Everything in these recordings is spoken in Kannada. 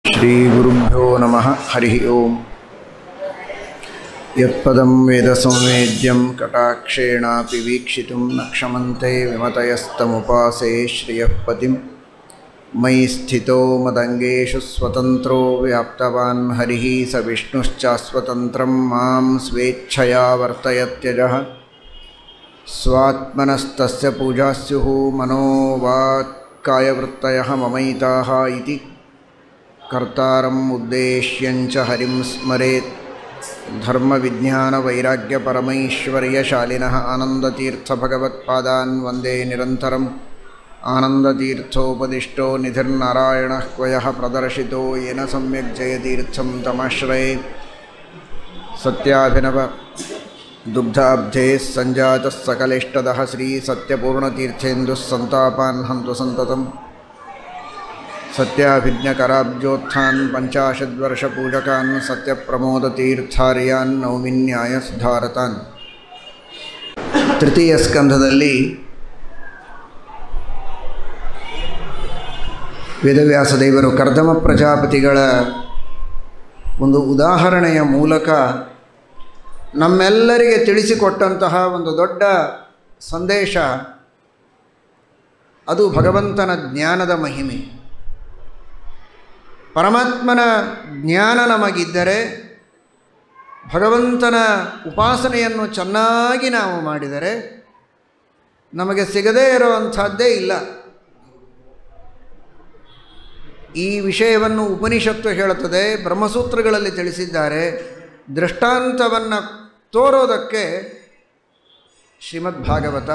श्रीगुरुभ्यो नमः हरिः ओम् यत्पदं वेदसंवेद्यं कटाक्षेणापि वीक्षितुं न क्षमन्ते विमतयस्तमुपासे श्रियः पतिं मयि स्थितो मदङ्गेषु स्वतन्त्रो व्याप्तवान् हरिः स विष्णुश्चास्वतन्त्रं मां स्वेच्छया वर्तयत्यजः स्वात्मनस्तस्य पूजा स्युः मनोवाक्कायवृत्तयः ममैताः इति कर्तारम् उद्देश्यञ्च हरिं स्मरेत् धर्मविज्ञानवैराग्यपरमैश्वर्यशालिनः आनन्दतीर्थभगवत्पादान् वन्दे निरन्तरम् आनन्दतीर्थोपदिष्टो निधिर्नारायणः क्वयः प्रदर्शितो येन सम्यक् जयतीर्थं तमाश्रये सत्याभिनव दुग्धाब्धेः सञ्जातः सकलिष्टदः श्रीसत्यपूर्णतीर्थेन्दुः सन्तापान् हन्तु सन्ततं सत्याभिज्ञकराब्जोत्थान् पञ्चाशद्वर्षपूजकान् सत्यप्रमोदतीर्थार्यान् नौमिन्यायसुधारतान् ತೃತೀಯ ಸ್ಕಂಧದಲ್ಲಿ ವೇದವ್ಯಾಸ ದೇವರು ಕರ್ದಮ ಪ್ರಜಾಪತಿಗಳ ಒಂದು ಉದಾಹರಣೆಯ ಮೂಲಕ ನಮ್ಮೆಲ್ಲರಿಗೆ ತಿಳಿಸಿಕೊಟ್ಟಂತಹ ಒಂದು ದೊಡ್ಡ ಸಂದೇಶ ಅದು ಭಗವಂತನ ಜ್ಞಾನದ ಮಹಿಮೆ ಪರಮಾತ್ಮನ ಜ್ಞಾನ ನಮಗಿದ್ದರೆ ಭಗವಂತನ ಉಪಾಸನೆಯನ್ನು ಚೆನ್ನಾಗಿ ನಾವು ಮಾಡಿದರೆ ನಮಗೆ ಸಿಗದೇ ಇರುವಂಥದ್ದೇ ಇಲ್ಲ ಈ ವಿಷಯವನ್ನು ಉಪನಿಷತ್ತು ಹೇಳುತ್ತದೆ ಬ್ರಹ್ಮಸೂತ್ರಗಳಲ್ಲಿ ತಿಳಿಸಿದ್ದಾರೆ ದೃಷ್ಟಾಂತವನ್ನು ತೋರೋದಕ್ಕೆ ಶ್ರೀಮದ್ ಭಾಗವತ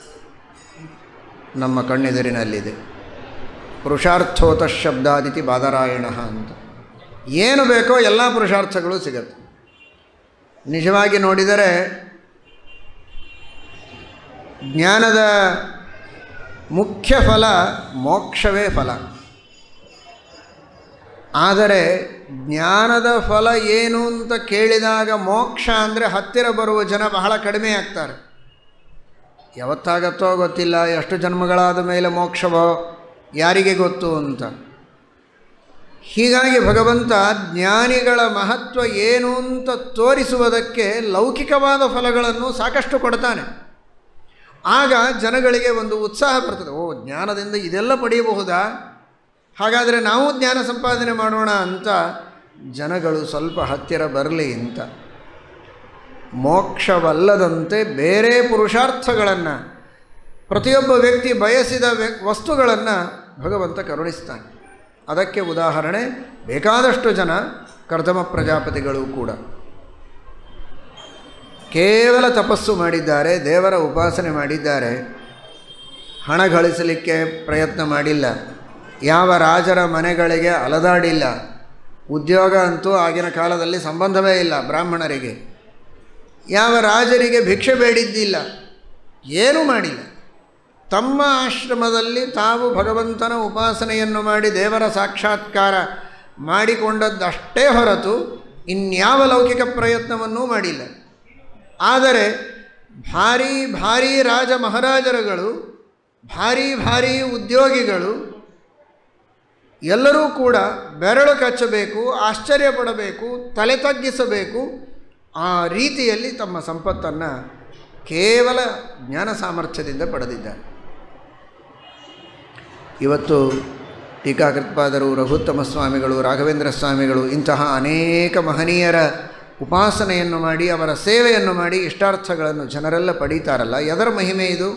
ನಮ್ಮ ಕಣ್ಣೆದುರಿನಲ್ಲಿದೆ ಪುರುಷಾರ್ಥೋತ ಶಬ್ದಾದಿತಿ ಬಾದರಾಯಣ ಅಂತ ಏನು ಬೇಕೋ ಎಲ್ಲ ಪುರುಷಾರ್ಥಗಳು ಸಿಗತ್ತೆ ನಿಜವಾಗಿ ನೋಡಿದರೆ ಜ್ಞಾನದ ಮುಖ್ಯ ಫಲ ಮೋಕ್ಷವೇ ಫಲ ಆದರೆ ಜ್ಞಾನದ ಫಲ ಏನು ಅಂತ ಕೇಳಿದಾಗ ಮೋಕ್ಷ ಅಂದರೆ ಹತ್ತಿರ ಬರುವ ಜನ ಬಹಳ ಕಡಿಮೆ ಆಗ್ತಾರೆ ಯಾವತ್ತಾಗತ್ತೋ ಗೊತ್ತಿಲ್ಲ ಎಷ್ಟು ಜನ್ಮಗಳಾದ ಮೇಲೆ ಮೋಕ್ಷವೋ ಯಾರಿಗೆ ಗೊತ್ತು ಅಂತ ಹೀಗಾಗಿ ಭಗವಂತ ಜ್ಞಾನಿಗಳ ಮಹತ್ವ ಏನು ಅಂತ ತೋರಿಸುವುದಕ್ಕೆ ಲೌಕಿಕವಾದ ಫಲಗಳನ್ನು ಸಾಕಷ್ಟು ಕೊಡ್ತಾನೆ ಆಗ ಜನಗಳಿಗೆ ಒಂದು ಉತ್ಸಾಹ ಬರ್ತದೆ ಓ ಜ್ಞಾನದಿಂದ ಇದೆಲ್ಲ ಪಡೆಯಬಹುದಾ ಹಾಗಾದರೆ ನಾವು ಜ್ಞಾನ ಸಂಪಾದನೆ ಮಾಡೋಣ ಅಂತ ಜನಗಳು ಸ್ವಲ್ಪ ಹತ್ತಿರ ಬರಲಿ ಅಂತ ಮೋಕ್ಷವಲ್ಲದಂತೆ ಬೇರೆ ಪುರುಷಾರ್ಥಗಳನ್ನು ಪ್ರತಿಯೊಬ್ಬ ವ್ಯಕ್ತಿ ಬಯಸಿದ ವ್ಯ ವಸ್ತುಗಳನ್ನು ಭಗವಂತ ಕರುಣಿಸ್ತಾನೆ ಅದಕ್ಕೆ ಉದಾಹರಣೆ ಬೇಕಾದಷ್ಟು ಜನ ಕರ್ದಮ ಪ್ರಜಾಪತಿಗಳು ಕೂಡ ಕೇವಲ ತಪಸ್ಸು ಮಾಡಿದ್ದಾರೆ ದೇವರ ಉಪಾಸನೆ ಮಾಡಿದ್ದಾರೆ ಹಣ ಗಳಿಸಲಿಕ್ಕೆ ಪ್ರಯತ್ನ ಮಾಡಿಲ್ಲ ಯಾವ ರಾಜರ ಮನೆಗಳಿಗೆ ಅಲದಾಡಿಲ್ಲ ಉದ್ಯೋಗ ಅಂತೂ ಆಗಿನ ಕಾಲದಲ್ಲಿ ಸಂಬಂಧವೇ ಇಲ್ಲ ಬ್ರಾಹ್ಮಣರಿಗೆ ಯಾವ ರಾಜರಿಗೆ ಭಿಕ್ಷೆ ಬೇಡಿದ್ದಿಲ್ಲ ಏನೂ ಮಾಡಿಲ್ಲ ತಮ್ಮ ಆಶ್ರಮದಲ್ಲಿ ತಾವು ಭಗವಂತನ ಉಪಾಸನೆಯನ್ನು ಮಾಡಿ ದೇವರ ಸಾಕ್ಷಾತ್ಕಾರ ಮಾಡಿಕೊಂಡದ್ದಷ್ಟೇ ಹೊರತು ಇನ್ಯಾವ ಲೌಕಿಕ ಪ್ರಯತ್ನವನ್ನೂ ಮಾಡಿಲ್ಲ ಆದರೆ ಭಾರೀ ಭಾರೀ ರಾಜ ಮಹಾರಾಜರುಗಳು ಭಾರೀ ಭಾರೀ ಉದ್ಯೋಗಿಗಳು ಎಲ್ಲರೂ ಕೂಡ ಬೆರಳು ಕಚ್ಚಬೇಕು ಆಶ್ಚರ್ಯಪಡಬೇಕು ತಲೆ ತಗ್ಗಿಸಬೇಕು ಆ ರೀತಿಯಲ್ಲಿ ತಮ್ಮ ಸಂಪತ್ತನ್ನು ಕೇವಲ ಜ್ಞಾನ ಸಾಮರ್ಥ್ಯದಿಂದ ಪಡೆದಿದ್ದಾರೆ ಇವತ್ತು ಟೀಕಾಕೃತ್ಪಾದರು ರಘುತ್ತಮ ಸ್ವಾಮಿಗಳು ರಾಘವೇಂದ್ರ ಸ್ವಾಮಿಗಳು ಇಂತಹ ಅನೇಕ ಮಹನೀಯರ ಉಪಾಸನೆಯನ್ನು ಮಾಡಿ ಅವರ ಸೇವೆಯನ್ನು ಮಾಡಿ ಇಷ್ಟಾರ್ಥಗಳನ್ನು ಜನರೆಲ್ಲ ಪಡೀತಾರಲ್ಲ ಎದರ ಮಹಿಮೆ ಇದು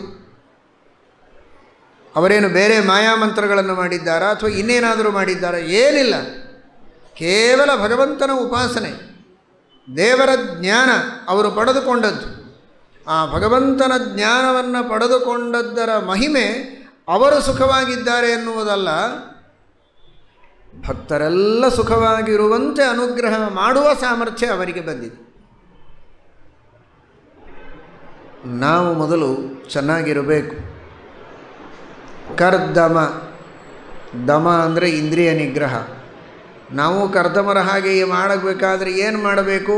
ಅವರೇನು ಬೇರೆ ಮಾಯಾಮಂತ್ರಗಳನ್ನು ಮಾಡಿದ್ದಾರಾ ಅಥವಾ ಇನ್ನೇನಾದರೂ ಮಾಡಿದ್ದಾರಾ ಏನಿಲ್ಲ ಕೇವಲ ಭಗವಂತನ ಉಪಾಸನೆ ದೇವರ ಜ್ಞಾನ ಅವರು ಪಡೆದುಕೊಂಡದ್ದು ಆ ಭಗವಂತನ ಜ್ಞಾನವನ್ನು ಪಡೆದುಕೊಂಡದ್ದರ ಮಹಿಮೆ ಅವರು ಸುಖವಾಗಿದ್ದಾರೆ ಎನ್ನುವುದಲ್ಲ ಭಕ್ತರೆಲ್ಲ ಸುಖವಾಗಿರುವಂತೆ ಅನುಗ್ರಹ ಮಾಡುವ ಸಾಮರ್ಥ್ಯ ಅವರಿಗೆ ಬಂದಿದೆ ನಾವು ಮೊದಲು ಚೆನ್ನಾಗಿರಬೇಕು ಕರ್ದಮ ದಮ ಅಂದರೆ ಇಂದ್ರಿಯ ನಿಗ್ರಹ ನಾವು ಕರ್ದಮರ ಹಾಗೆ ಮಾಡಬೇಕಾದ್ರೆ ಏನು ಮಾಡಬೇಕು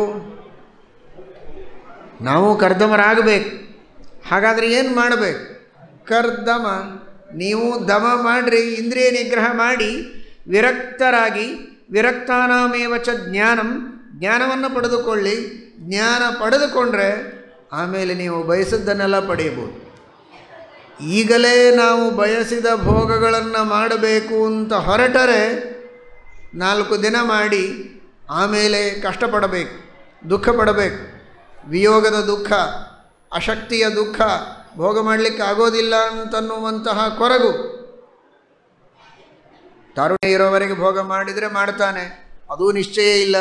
ನಾವು ಕರ್ದಮರಾಗಬೇಕು ಹಾಗಾದರೆ ಏನು ಮಾಡಬೇಕು ಕರ್ದಮ ನೀವು ದಮ ಮಾಡಿರಿ ಇಂದ್ರಿಯ ನಿಗ್ರಹ ಮಾಡಿ ವಿರಕ್ತರಾಗಿ ವಿರಕ್ತಾನಾಮೇವ ಚ ಜ್ಞಾನಂ ಜ್ಞಾನವನ್ನು ಪಡೆದುಕೊಳ್ಳಿ ಜ್ಞಾನ ಪಡೆದುಕೊಂಡ್ರೆ ಆಮೇಲೆ ನೀವು ಬಯಸಿದ್ದನ್ನೆಲ್ಲ ಪಡೆಯಬಹುದು ಈಗಲೇ ನಾವು ಬಯಸಿದ ಭೋಗಗಳನ್ನು ಮಾಡಬೇಕು ಅಂತ ಹೊರಟರೆ ನಾಲ್ಕು ದಿನ ಮಾಡಿ ಆಮೇಲೆ ಕಷ್ಟಪಡಬೇಕು ದುಃಖ ಪಡಬೇಕು ವಿಯೋಗದ ದುಃಖ ಅಶಕ್ತಿಯ ದುಃಖ ಭೋಗ ಮಾಡಲಿಕ್ಕೆ ಆಗೋದಿಲ್ಲ ಅಂತನ್ನುವಂತಹ ಕೊರಗು ತಾರುಣ್ಯ ಇರೋವರೆಗೆ ಭೋಗ ಮಾಡಿದರೆ ಮಾಡ್ತಾನೆ ಅದೂ ನಿಶ್ಚಯ ಇಲ್ಲ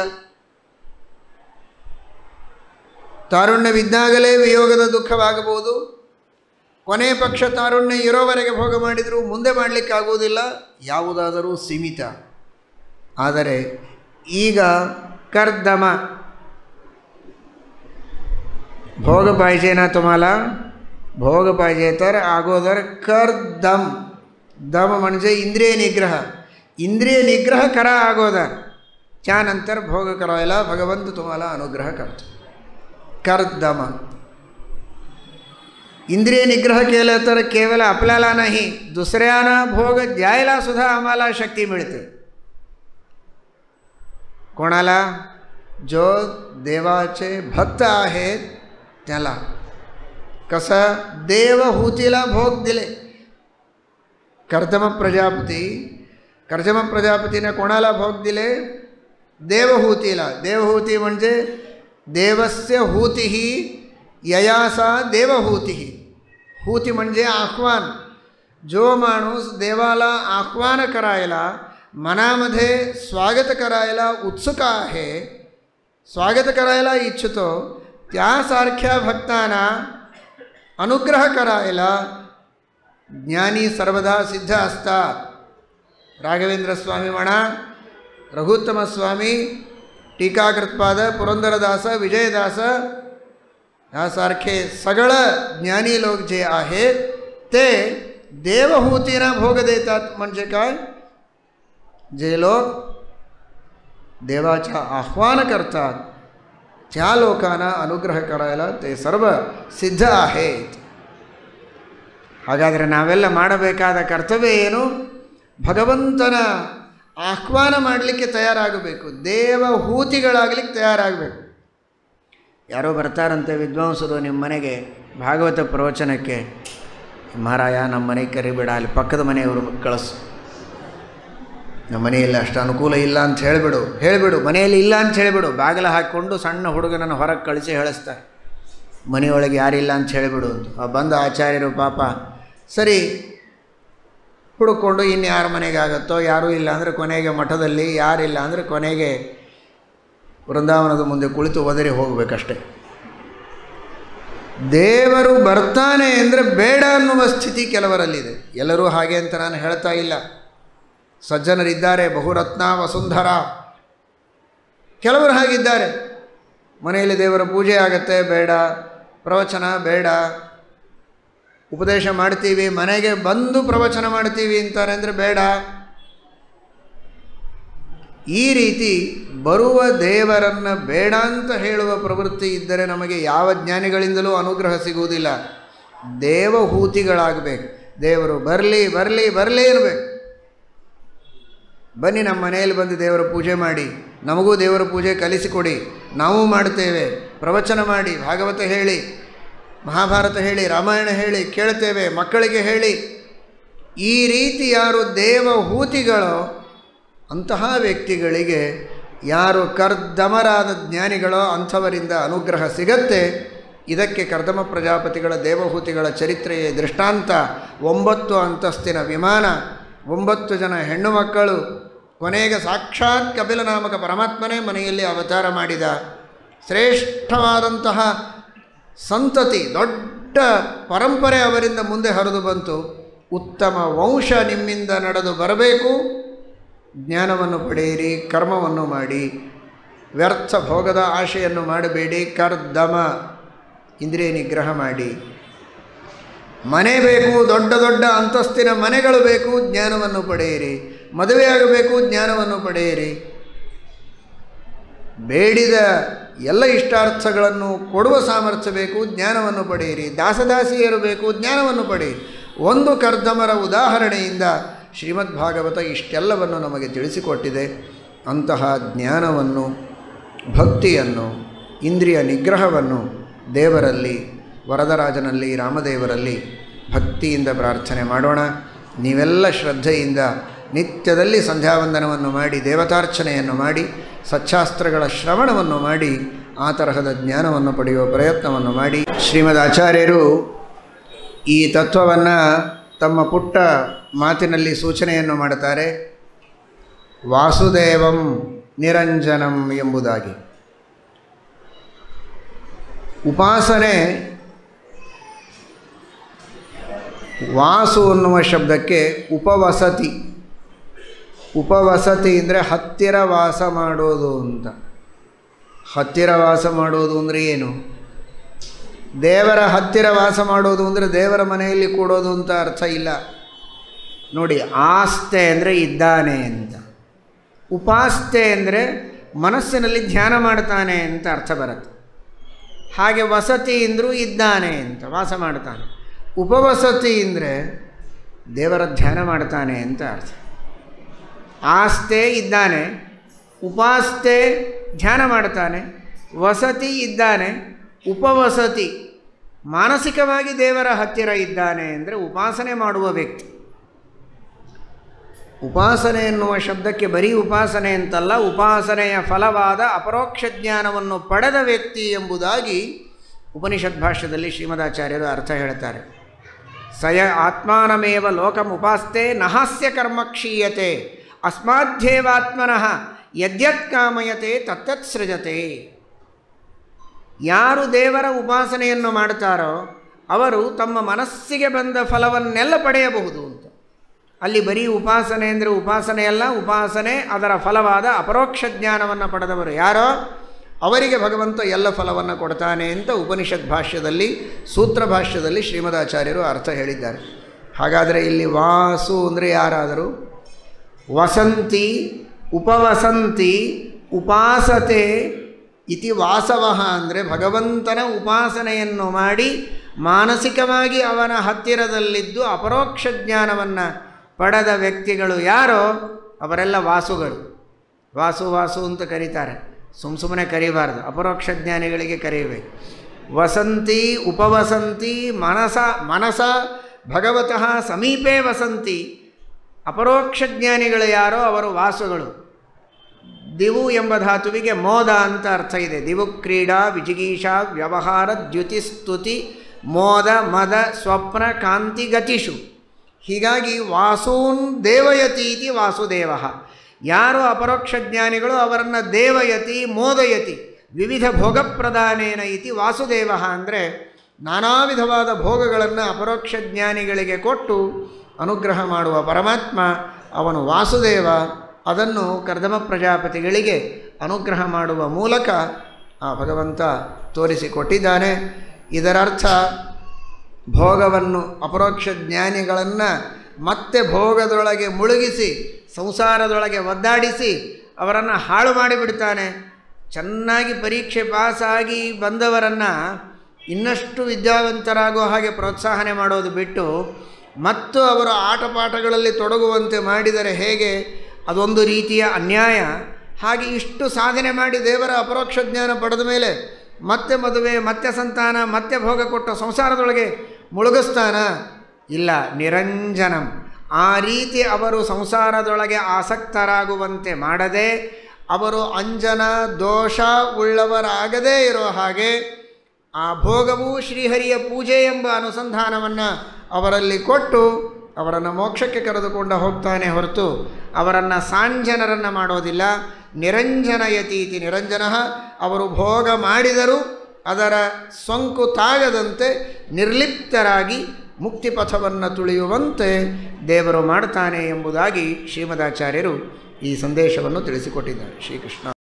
ತಾರುಣ್ಯವಿದ್ದಾಗಲೇ ವಿಯೋಗದ ದುಃಖವಾಗಬಹುದು ಕೊನೆ ಪಕ್ಷ ತಾರುಣ್ಯ ಇರೋವರೆಗೆ ಭೋಗ ಮಾಡಿದರೂ ಮುಂದೆ ಮಾಡಲಿಕ್ಕೆ ಆಗುವುದಿಲ್ಲ ಯಾವುದಾದರೂ ಸೀಮಿತ ಆದರೆ ಈಗ ಕರ್ದಮ भोग पाहिजे ना तुम्हाला भोग पाहिजे तर अगोदर कर दम दम म्हणजे इंद्रिय निग्रह इंद्रिय निग्रह करा अगोदर त्यानंतर भोग करायला भगवंत तुम्हाला अनुग्रह करतो कर दम इंद्रिय निग्रह केलं तर केवळ आपल्याला नाही दुसऱ्यांना भोग द्यायला सुद्धा आम्हाला शक्ती मिळते कोणाला जो देवाचे भक्त आहेत त्याला कसं देवहूतीला भोग दिले कर्दम प्रजापती कर्दम प्रजापतीने कोणाला भोग दिले देवहूतीला देवहूती म्हणजे देवस्य हूती ययासा देवहूती हूती म्हणजे आह्वान जो माणूस देवाला आह्वान करायला मनामध्ये स्वागत करायला उत्सुक आहे स्वागत करायला इच्छितो त्यासारख्या भक्तांना अनुग्रह करायला ज्ञानी सर्वदा सिद्ध असतात राघवेंद्र स्वामी म्हणा रघुत्तम स्वामी टीकाकृतपाद पुरंदरदास विजयदास ह्यासारखे सगळं ज्ञानी लोक जे आहेत ते देवहूतीना भोग देतात म्हणजे काय जे लोक देवाच्या आह्वान करतात त्या लोकांना अनुग्रह करायला ते सर्व ಸಿದ್ಧ आहेत ಹಾಗಾದರೆ ನಾವೆಲ್ಲ ಮಾಡಬೇಕಾದ ಕರ್ತವ್ಯ ಏನು ಭಗವಂತನ ಆಹ್ವಾನ ಮಾಡಲಿಕ್ಕೆ ತಯಾರಾಗಬೇಕು ದೇವಹೂತಿಗಳಾಗಲಿಕ್ಕೆ ತಯಾರಾಗಬೇಕು ಯಾರೋ ಬರ್ತಾರಂತೆ ವಿದ್ವಾಂಸರು ನಿಮ್ಮ ಮನೆಗೆ ಭಾಗವತ ಪ್ರವಚನಕ್ಕೆ ಮಹಾರಾಯ ನಮ್ಮ ಮನೆಗೆ ಕರಿಬೇಡ ಅಲ್ಲಿ ಪಕ್ಕದ ಮನೆಯವರು ಕಳಿಸು ನಮ್ಮ ಮನೆಯಲ್ಲಿ ಅಷ್ಟು ಅನುಕೂಲ ಇಲ್ಲ ಅಂತ ಹೇಳಿಬಿಡು ಹೇಳಿಬಿಡು ಮನೆಯಲ್ಲಿ ಇಲ್ಲ ಅಂತ ಹೇಳಿಬಿಡು ಬಾಗಿಲ ಹಾಕ್ಕೊಂಡು ಸಣ್ಣ ಹುಡುಗನನ್ನು ಹೊರಗೆ ಕಳಿಸಿ ಹೇಳಿಸ್ತಾರೆ ಮನೆಯೊಳಗೆ ಯಾರಿಲ್ಲ ಅಂತ ಹೇಳಿಬಿಡು ಅಂತ ಆ ಬಂದ ಆಚಾರ್ಯರು ಪಾಪ ಸರಿ ಹುಡುಕೊಂಡು ಇನ್ನು ಯಾರ ಮನೆಗೆ ಆಗುತ್ತೋ ಯಾರೂ ಇಲ್ಲ ಅಂದರೆ ಕೊನೆಗೆ ಮಠದಲ್ಲಿ ಯಾರಿಲ್ಲ ಅಂದರೆ ಕೊನೆಗೆ ವೃಂದಾವನದ ಮುಂದೆ ಕುಳಿತು ಒದರಿ ಹೋಗಬೇಕಷ್ಟೆ ದೇವರು ಬರ್ತಾನೆ ಅಂದರೆ ಬೇಡ ಅನ್ನುವ ಸ್ಥಿತಿ ಕೆಲವರಲ್ಲಿದೆ ಎಲ್ಲರೂ ಹಾಗೆ ಅಂತ ನಾನು ಹೇಳ್ತಾ ಇಲ್ಲ ಸಜ್ಜನರಿದ್ದಾರೆ ಬಹುರತ್ನ ವಸುಂಧರ ಕೆಲವರು ಹಾಗಿದ್ದಾರೆ ಮನೆಯಲ್ಲಿ ದೇವರ ಪೂಜೆ ಆಗತ್ತೆ ಬೇಡ ಪ್ರವಚನ ಬೇಡ ಉಪದೇಶ ಮಾಡ್ತೀವಿ ಮನೆಗೆ ಬಂದು ಪ್ರವಚನ ಮಾಡ್ತೀವಿ ಅಂತಾರೆ ಅಂದರೆ ಬೇಡ ಈ ರೀತಿ ಬರುವ ದೇವರನ್ನು ಬೇಡ ಅಂತ ಹೇಳುವ ಪ್ರವೃತ್ತಿ ಇದ್ದರೆ ನಮಗೆ ಯಾವ ಜ್ಞಾನಿಗಳಿಂದಲೂ ಅನುಗ್ರಹ ಸಿಗುವುದಿಲ್ಲ ದೇವಹೂತಿಗಳಾಗಬೇಕು ದೇವರು ಬರಲಿ ಬರಲಿ ಬರಲಿ ಇರಬೇಕು ಬನ್ನಿ ನಮ್ಮ ಮನೆಯಲ್ಲಿ ಬಂದು ದೇವರ ಪೂಜೆ ಮಾಡಿ ನಮಗೂ ದೇವರ ಪೂಜೆ ಕಲಿಸಿಕೊಡಿ ನಾವು ಮಾಡ್ತೇವೆ ಪ್ರವಚನ ಮಾಡಿ ಭಾಗವತ ಹೇಳಿ ಮಹಾಭಾರತ ಹೇಳಿ ರಾಮಾಯಣ ಹೇಳಿ ಕೇಳ್ತೇವೆ ಮಕ್ಕಳಿಗೆ ಹೇಳಿ ಈ ರೀತಿ ಯಾರು ದೇವಹೂತಿಗಳೋ ಅಂತಹ ವ್ಯಕ್ತಿಗಳಿಗೆ ಯಾರು ಕರ್ದಮರಾದ ಜ್ಞಾನಿಗಳೋ ಅಂಥವರಿಂದ ಅನುಗ್ರಹ ಸಿಗತ್ತೆ ಇದಕ್ಕೆ ಕರ್ದಮ ಪ್ರಜಾಪತಿಗಳ ದೇವಹೂತಿಗಳ ಚರಿತ್ರೆಯ ದೃಷ್ಟಾಂತ ಒಂಬತ್ತು ಅಂತಸ್ತಿನ ವಿಮಾನ ಒಂಬತ್ತು ಜನ ಹೆಣ್ಣು ಮಕ್ಕಳು ಕೊನೆಗೆ ಸಾಕ್ಷಾತ್ ಕಪಿಲ ನಾಮಕ ಪರಮಾತ್ಮನೇ ಮನೆಯಲ್ಲಿ ಅವತಾರ ಮಾಡಿದ ಶ್ರೇಷ್ಠವಾದಂತಹ ಸಂತತಿ ದೊಡ್ಡ ಪರಂಪರೆ ಅವರಿಂದ ಮುಂದೆ ಹರಿದು ಬಂತು ಉತ್ತಮ ವಂಶ ನಿಮ್ಮಿಂದ ನಡೆದು ಬರಬೇಕು ಜ್ಞಾನವನ್ನು ಪಡೆಯಿರಿ ಕರ್ಮವನ್ನು ಮಾಡಿ ವ್ಯರ್ಥ ಭೋಗದ ಆಶೆಯನ್ನು ಮಾಡಬೇಡಿ ಕರ್ದಮ ಇಂದ್ರಿಯ ನಿಗ್ರಹ ಮಾಡಿ ಮನೆ ಬೇಕು ದೊಡ್ಡ ದೊಡ್ಡ ಅಂತಸ್ತಿನ ಮನೆಗಳು ಬೇಕು ಜ್ಞಾನವನ್ನು ಪಡೆಯಿರಿ ಮದುವೆಯಾಗಬೇಕು ಜ್ಞಾನವನ್ನು ಪಡೆಯಿರಿ ಬೇಡಿದ ಎಲ್ಲ ಇಷ್ಟಾರ್ಥಗಳನ್ನು ಕೊಡುವ ಸಾಮರ್ಥ್ಯ ಬೇಕು ಜ್ಞಾನವನ್ನು ಪಡೆಯಿರಿ ದಾಸದಾಸಿಯರು ಬೇಕು ಜ್ಞಾನವನ್ನು ಪಡೆಯಿರಿ ಒಂದು ಕರ್ದಮರ ಉದಾಹರಣೆಯಿಂದ ಶ್ರೀಮದ್ ಭಾಗವತ ಇಷ್ಟೆಲ್ಲವನ್ನು ನಮಗೆ ತಿಳಿಸಿಕೊಟ್ಟಿದೆ ಅಂತಹ ಜ್ಞಾನವನ್ನು ಭಕ್ತಿಯನ್ನು ಇಂದ್ರಿಯ ನಿಗ್ರಹವನ್ನು ದೇವರಲ್ಲಿ ವರದರಾಜನಲ್ಲಿ ರಾಮದೇವರಲ್ಲಿ ಭಕ್ತಿಯಿಂದ ಪ್ರಾರ್ಥನೆ ಮಾಡೋಣ ನೀವೆಲ್ಲ ಶ್ರದ್ಧೆಯಿಂದ ನಿತ್ಯದಲ್ಲಿ ಸಂಧ್ಯಾವಂದನವನ್ನು ಮಾಡಿ ದೇವತಾರ್ಚನೆಯನ್ನು ಮಾಡಿ ಸಚ್ಚಾಸ್ತ್ರಗಳ ಶ್ರವಣವನ್ನು ಮಾಡಿ ಆ ತರಹದ ಜ್ಞಾನವನ್ನು ಪಡೆಯುವ ಪ್ರಯತ್ನವನ್ನು ಮಾಡಿ ಶ್ರೀಮದ್ ಆಚಾರ್ಯರು ಈ ತತ್ವವನ್ನು ತಮ್ಮ ಪುಟ್ಟ ಮಾತಿನಲ್ಲಿ ಸೂಚನೆಯನ್ನು ಮಾಡುತ್ತಾರೆ ವಾಸುದೇವಂ ನಿರಂಜನಂ ಎಂಬುದಾಗಿ ಉಪಾಸನೆ ವಾಸು ಅನ್ನುವ ಶಬ್ದಕ್ಕೆ ಉಪವಸತಿ ಉಪವಸತಿ ಅಂದರೆ ಹತ್ತಿರ ವಾಸ ಮಾಡೋದು ಅಂತ ಹತ್ತಿರ ವಾಸ ಮಾಡೋದು ಅಂದರೆ ಏನು ದೇವರ ಹತ್ತಿರ ವಾಸ ಮಾಡೋದು ಅಂದರೆ ದೇವರ ಮನೆಯಲ್ಲಿ ಕೂಡೋದು ಅಂತ ಅರ್ಥ ಇಲ್ಲ ನೋಡಿ ಆಸ್ತೆ ಅಂದರೆ ಇದ್ದಾನೆ ಅಂತ ಉಪಾಸ್ತೆ ಅಂದರೆ ಮನಸ್ಸಿನಲ್ಲಿ ಧ್ಯಾನ ಮಾಡ್ತಾನೆ ಅಂತ ಅರ್ಥ ಬರುತ್ತೆ ಹಾಗೆ ವಸತಿ ಅಂದರೂ ಇದ್ದಾನೆ ಅಂತ ವಾಸ ಮಾಡ್ತಾನೆ ಉಪವಸತಿ ಅಂದರೆ ದೇವರ ಧ್ಯಾನ ಮಾಡ್ತಾನೆ ಅಂತ ಅರ್ಥ ಆಸ್ತೆ ಇದ್ದಾನೆ ಉಪಾಸ್ತೆ ಧ್ಯಾನ ಮಾಡ್ತಾನೆ ವಸತಿ ಇದ್ದಾನೆ ಉಪವಸತಿ ಮಾನಸಿಕವಾಗಿ ದೇವರ ಹತ್ತಿರ ಇದ್ದಾನೆ ಅಂದರೆ ಉಪಾಸನೆ ಮಾಡುವ ವ್ಯಕ್ತಿ ಉಪಾಸನೆ ಎನ್ನುವ ಶಬ್ದಕ್ಕೆ ಬರೀ ಉಪಾಸನೆ ಅಂತಲ್ಲ ಉಪಾಸನೆಯ ಫಲವಾದ ಅಪರೋಕ್ಷ ಜ್ಞಾನವನ್ನು ಪಡೆದ ವ್ಯಕ್ತಿ ಎಂಬುದಾಗಿ ಉಪನಿಷತ್ ಭಾಷ್ಯದಲ್ಲಿ ಶ್ರೀಮದಾಚಾರ್ಯರು ಅರ್ಥ ಹೇಳ್ತಾರೆ ಸಯ ಆತ್ಮಾನಮೇವ ಲೋಕಮುಪಾಸ್ತೆ ನಹಾಸ್ಯ ಕರ್ಮ ಕ್ಷೀಯತೆ ಅಸ್ಮಾಧ್ಯೇವಾತ್ಮನಃ ಯದ್ಯತ್ ಕಾಮಯತೆ ತತ್ತತ್ ಸೃಜತೆ ಯಾರು ದೇವರ ಉಪಾಸನೆಯನ್ನು ಮಾಡ್ತಾರೋ ಅವರು ತಮ್ಮ ಮನಸ್ಸಿಗೆ ಬಂದ ಫಲವನ್ನೆಲ್ಲ ಪಡೆಯಬಹುದು ಅಂತ ಅಲ್ಲಿ ಬರೀ ಉಪಾಸನೆ ಅಂದರೆ ಉಪಾಸನೆಯಲ್ಲ ಉಪಾಸನೆ ಅದರ ಫಲವಾದ ಅಪರೋಕ್ಷ ಜ್ಞಾನವನ್ನು ಪಡೆದವರು ಯಾರೋ ಅವರಿಗೆ ಭಗವಂತ ಎಲ್ಲ ಫಲವನ್ನು ಕೊಡ್ತಾನೆ ಅಂತ ಉಪನಿಷತ್ ಭಾಷ್ಯದಲ್ಲಿ ಸೂತ್ರ ಭಾಷ್ಯದಲ್ಲಿ ಶ್ರೀಮದಾಚಾರ್ಯರು ಅರ್ಥ ಹೇಳಿದ್ದಾರೆ ಹಾಗಾದರೆ ಇಲ್ಲಿ ವಾಸು ಅಂದರೆ ಯಾರಾದರೂ ವಸಂತಿ ಉಪವಸಂತಿ ಉಪಾಸತೆ ಇತಿ ವಾಸವಃ ಅಂದರೆ ಭಗವಂತನ ಉಪಾಸನೆಯನ್ನು ಮಾಡಿ ಮಾನಸಿಕವಾಗಿ ಅವನ ಹತ್ತಿರದಲ್ಲಿದ್ದು ಅಪರೋಕ್ಷ ಜ್ಞಾನವನ್ನು ಪಡೆದ ವ್ಯಕ್ತಿಗಳು ಯಾರೋ ಅವರೆಲ್ಲ ವಾಸುಗಳು ವಾಸು ವಾಸು ಅಂತ ಕರೀತಾರೆ ಸುಮ್ಮ ಸುಮ್ಮನೆ ಕರೀಬಾರ್ದು ಅಪರೋಕ್ಷ ಜ್ಞಾನಿಗಳಿಗೆ ಕರೀಬೇಕು ವಸಂತಿ ಉಪವಸಂತಿ ಮನಸ ಮನಸ ಭಗವತಃ ಸಮೀಪೇ ವಸಂತಿ ಅಪರೋಕ್ಷ ಜ್ಞಾನಿಗಳು ಯಾರೋ ಅವರು ವಾಸುಗಳು ದಿವು ಎಂಬ ಧಾತುವಿಗೆ ಮೋದ ಅಂತ ಅರ್ಥ ಇದೆ ದಿವು ಕ್ರೀಡಾ ವಿಜಿಗೀಷಾ ವ್ಯವಹಾರ ದ್ಯುತಿ ಸ್ತುತಿ ಮೋದ ಮದ ಸ್ವಪ್ನ ಕಾಂತಿ ಗತಿಷು ಹೀಗಾಗಿ ವಾಸೂನ್ ದೇವಯತಿ ಇತಿ ವಾಸುದೇವ ಯಾರು ಅಪರೋಕ್ಷ ಜ್ಞಾನಿಗಳು ಅವರನ್ನು ದೇವಯತಿ ಮೋದಯತಿ ವಿವಿಧ ಭೋಗಪ್ರದಾನೇನ ಇತಿ ವಾಸುದೇವ ಅಂದರೆ ನಾನಾ ವಿಧವಾದ ಭೋಗಗಳನ್ನು ಅಪರೋಕ್ಷ ಜ್ಞಾನಿಗಳಿಗೆ ಕೊಟ್ಟು ಅನುಗ್ರಹ ಮಾಡುವ ಪರಮಾತ್ಮ ಅವನು ವಾಸುದೇವ ಅದನ್ನು ಕರ್ದಮ ಪ್ರಜಾಪತಿಗಳಿಗೆ ಅನುಗ್ರಹ ಮಾಡುವ ಮೂಲಕ ಆ ಭಗವಂತ ತೋರಿಸಿಕೊಟ್ಟಿದ್ದಾನೆ ಇದರರ್ಥ ಭೋಗವನ್ನು ಅಪರೋಕ್ಷ ಜ್ಞಾನಿಗಳನ್ನು ಮತ್ತೆ ಭೋಗದೊಳಗೆ ಮುಳುಗಿಸಿ ಸಂಸಾರದೊಳಗೆ ಒದ್ದಾಡಿಸಿ ಅವರನ್ನು ಹಾಳು ಮಾಡಿಬಿಡ್ತಾನೆ ಚೆನ್ನಾಗಿ ಪರೀಕ್ಷೆ ಪಾಸಾಗಿ ಬಂದವರನ್ನು ಇನ್ನಷ್ಟು ವಿದ್ಯಾವಂತರಾಗೋ ಹಾಗೆ ಪ್ರೋತ್ಸಾಹನೆ ಮಾಡೋದು ಬಿಟ್ಟು ಮತ್ತು ಅವರು ಆಟಪಾಠಗಳಲ್ಲಿ ತೊಡಗುವಂತೆ ಮಾಡಿದರೆ ಹೇಗೆ ಅದೊಂದು ರೀತಿಯ ಅನ್ಯಾಯ ಹಾಗೆ ಇಷ್ಟು ಸಾಧನೆ ಮಾಡಿ ದೇವರ ಅಪರೋಕ್ಷ ಜ್ಞಾನ ಪಡೆದ ಮೇಲೆ ಮತ್ತೆ ಮದುವೆ ಮತ್ತೆ ಸಂತಾನ ಮತ್ತೆ ಭೋಗ ಕೊಟ್ಟ ಸಂಸಾರದೊಳಗೆ ಮುಳುಗಿಸ್ತಾನ ಇಲ್ಲ ನಿರಂಜನಂ ಆ ರೀತಿ ಅವರು ಸಂಸಾರದೊಳಗೆ ಆಸಕ್ತರಾಗುವಂತೆ ಮಾಡದೆ ಅವರು ಅಂಜನ ದೋಷ ಉಳ್ಳವರಾಗದೇ ಇರೋ ಹಾಗೆ ಆ ಭೋಗವು ಶ್ರೀಹರಿಯ ಪೂಜೆ ಎಂಬ ಅನುಸಂಧಾನವನ್ನು ಅವರಲ್ಲಿ ಕೊಟ್ಟು ಅವರನ್ನು ಮೋಕ್ಷಕ್ಕೆ ಕರೆದುಕೊಂಡು ಹೋಗ್ತಾನೆ ಹೊರತು ಅವರನ್ನು ಸಾಂಜನರನ್ನು ಮಾಡೋದಿಲ್ಲ ನಿರಂಜನಯತೀತಿ ನಿರಂಜನ ಅವರು ಭೋಗ ಮಾಡಿದರೂ ಅದರ ಸೋಂಕು ತಾಗದಂತೆ ನಿರ್ಲಿಪ್ತರಾಗಿ ಮುಕ್ತಿಪಥವನ್ನು ತುಳಿಯುವಂತೆ ದೇವರು ಮಾಡ್ತಾನೆ ಎಂಬುದಾಗಿ ಶ್ರೀಮದಾಚಾರ್ಯರು ಈ ಸಂದೇಶವನ್ನು ತಿಳಿಸಿಕೊಟ್ಟಿದ್ದಾರೆ ಶ್ರೀಕೃಷ್ಣ